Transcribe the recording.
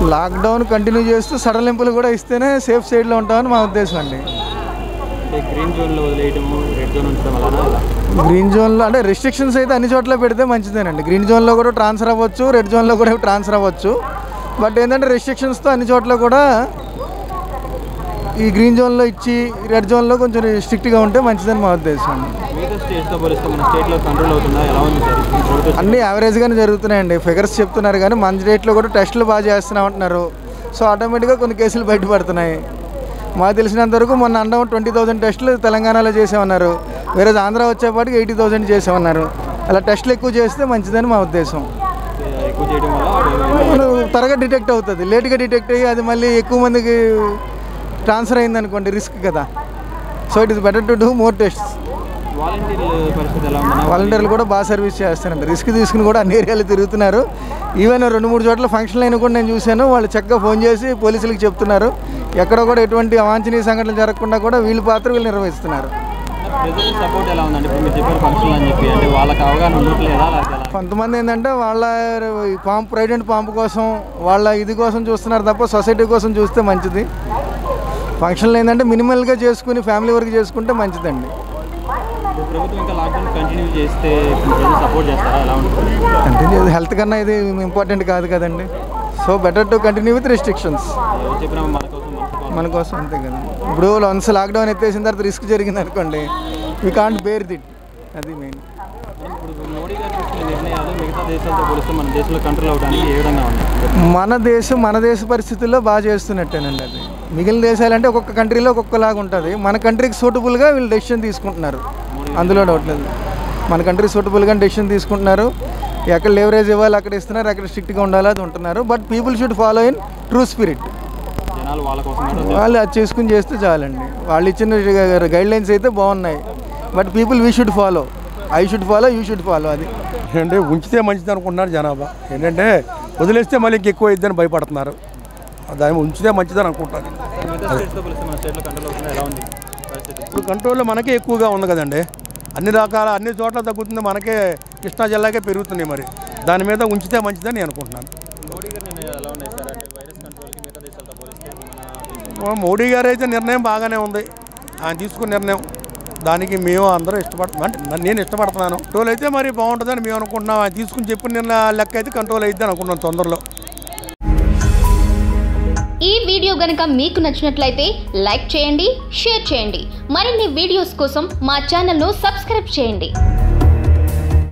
Lockdown continue చేస్తూ సడలింపులు కూడా ఇస్తేనే సేఫ్ సైడ్లో ఉంటామని మా ఉద్దేశం అండి అంటే గ్రీన్ జోన్లో వదిలేయటము రెడ్ జోన్ ఉంచడం వలన అలా గ్రీన్ జోన్లో అంటే రెస్ట్రిక్షన్స్ అయితే అన్ని చోట్ల పెడితే మంచిదేనండి గ్రీన్ జోన్లో కూడా ట్రాన్స్ఫర్ అవ్వచ్చు రెడ్ జోన్లో కూడా ట్రాన్స్ఫర్ అవ్వచ్చు బట్ ఏంటంటే రెస్ట్రిక్షన్స్తో అన్ని చోట్ల కూడా ఈ గ్రీన్ జోన్లో ఇచ్చి రెడ్ జోన్లో కొంచెం స్ట్రిక్ట్గా ఉంటే మంచిదని మా ఉద్దేశం అండి మిగతా స్టేట్స్తో పోలిస్తే మన స్టేట్లో కంట్రోల్ అవుతుందా ఎలా ఉంది సార్ ఈ ప్రభుత్వం అన్నీ యావరేజ్గానే జరుగుతున్నాయండి ఫిగర్స్ చెప్తున్నారు కానీ మన రేట్లో కూడా టెస్టులు బాగా చేస్తున్నాం అంటున్నారు సో ఆటోమేటిక్గా కొన్ని కేసులు బయటపడుతున్నాయి మాకు తెలిసినంత వరకు మొన్న అండం ట్వంటీ థౌసండ్ టెస్టులు తెలంగాణలో చేసామన్నారు వేరే ఆంధ్ర వచ్చేపాటికి ఎయిటీ థౌసండ్ చేసామన్నారు అలా టెస్టులు ఎక్కువ చేస్తే మంచిదని మా ఉద్దేశం ఎక్కువ చేయడం వల్ల మనం త్వరగా డిటెక్ట్ అవుతుంది లేట్గా డిటెక్ట్ అయ్యి అది మళ్ళీ ఎక్కువ మందికి ట్రాన్స్ఫర్ అయింది అనుకోండి రిస్క్ కదా so it is better to do more tests వాలంటీర్ల పరిస్థితి ఎలా ఉందన్నా వాలంటీర్లు కూడా బాగా సర్వీస్ చేస్తారండి రిస్క్ తీసుకుని కూడా అన్ని ఏరియాలు తిరుగుతున్నారు ఈవెన్ రెండు మూడు చోట్ల ఫంక్షన్ అయినా కూడా నేను చూశాను వాళ్ళు చక్కగా ఫోన్ చేసి పోలీసులకు చెప్తున్నారు ఎక్కడ కూడా ఎటువంటి అవాంఛనీయ సంఘటనలు జరగకుండా కూడా వీళ్ళ పాత్ర వీళ్ళు నిర్వహిస్తున్నారు ప్రజల సపోర్ట్ ఎలా ఉందండి ఇప్పుడు మీరు చెప్పారు ఫంక్షన్ అని చెప్పి అంటే వాళ్ళకి అవగాహన ఉండట్లేదా లేకపోతే ఎలా? కొంతమంది ఏంటంటే వాళ్ళ ఈ పాంపు ప్రైడ్ అండ్ పాంపు కోసం వాళ్ళ ఇది కోసం చూస్తున్నారు తప్ప సొసైటీ కోసం చూస్తే మంచిది ఫంక్షన్లు ఏంటంటే మినిమల్గా చేసుకుని ఫ్యామిలీ వరకు చేసుకుంటే మంచిదండి ఇప్పుడు ప్రభుత్వం ఇంకా లాక్డౌన్ కంటిన్యూ చేస్తే ఇప్పుడు ప్రజలు సపోర్ట్ చేస్తారా ఎలా ఉంటుంది కంటిన్యూ హెల్త్ కన్నా ఇది ఇంపార్టెంట్ కాదు కదండి so better to continue with restrictions ఎవరు చెప్పినా మన కోసం మన కోసం మన కోసం అంతే కదా ఇప్పుడు వన్స్ లాక్డౌన్ ఎత్తేసిన తర్వాత రిస్క్ జరిగింది అనుకోండి వీ కాంట్ బేర్ దిట్ అది మెయిన్ ఇప్పుడు మోడీ గారు తీసుకున్న నిర్ణయాలు మిగతా దేశాలతో పోలిస్తే మన దేశంలో కంట్రోల్ అవడానికి ఏ విధంగా ఉన్నాయి మన దేశం మన దేశ పరిస్థితుల్లో బాగా చేస్తున్నట్టేనండి అది మిగిలిన దేశాలంటే ఒక్కొక్క కంట్రీలో ఒక్కొక్కలాగా ఉంటుంది మన కంట్రీకి సూటబుల్గా వీళ్ళు డెసిషన్ తీసుకుంటున్నారు అందులో డౌట్ లేదు మన కంట్రీ సూటబుల్గా డెసిషన్ తీసుకుంటున్నారు ఎక్కడ లేవరేజ్ ఇవ్వాలి అక్కడ ఇస్తున్నారు అక్కడ స్ట్రిక్ట్గా ఉండాలి అది ఉంటున్నారు but people should follow in true spirit జనాలు వాళ్ళ కోసం వాళ్ళు అది చేసుకుని చేస్తే చాలండి వాళ్ళు ఇచ్చిన గైడ్ లైన్స్ అయితే బాగున్నాయి but people we should follow I should follow you should follow అది ఏంటంటే ఉంచితే మంచిది అనుకుంటున్నారు జనాభా ఏంటంటే వదిలేస్తే మళ్ళీ ఇంకెక్కువ అయిద్దని భయపడుతున్నారు దాన్ని ఉంచితే మంచిదని అనుకుంటారు మిగతా స్టేట్స్తో పోలిస్తే మన స్టేట్లో కంట్రోల్ అవుతుందా ఎలా ఉంది పరిస్థితి ఇప్పుడు కంట్రోల్లో మనకే ఎక్కువగా ఉంది కదండి అన్ని రకాల అన్ని చోట్ల తగ్గుతుంది మనకే కృష్ణా జిల్లాకే పెరుగుతున్నాయి మరి దాని మీద ఉంచితే మంచిదని నేను అనుకుంటున్నాను మోడీ గారి నిర్ణయాలు ఎలా ఉన్నాయి సార్ అంటే వైరస్ కంట్రోల్కి మిగతా దేశాలతో పోలిస్తే మన దేశం మోడీ గారు అయితే నిర్ణయం బాగానే ఉంది ఆయన తీసుకున్న నిర్ణయం దానికి మేము అందరూ ఇష్టపడుతున్నాం అంటే నన్ను నేను ఇష్టపడుతున్నాను కంట్రోల్ అయితే మరి బాగుంటుందని మేము అనుకుంటున్నాం ఆయన తీసుకుని చెప్పిన నిర్ణయ లెక్క అయితే కంట్రోల్ అయిద్ది అనుకుంటున్నాం తొందరలో ఈ వీడియో గనుక మీకు నచ్చినట్లయితే లైక్ చేయండి షేర్ చేయండి మరిన్ని వీడియోస్ కోసం మా ఛానల్ను సబ్స్క్రైబ్ చేయండి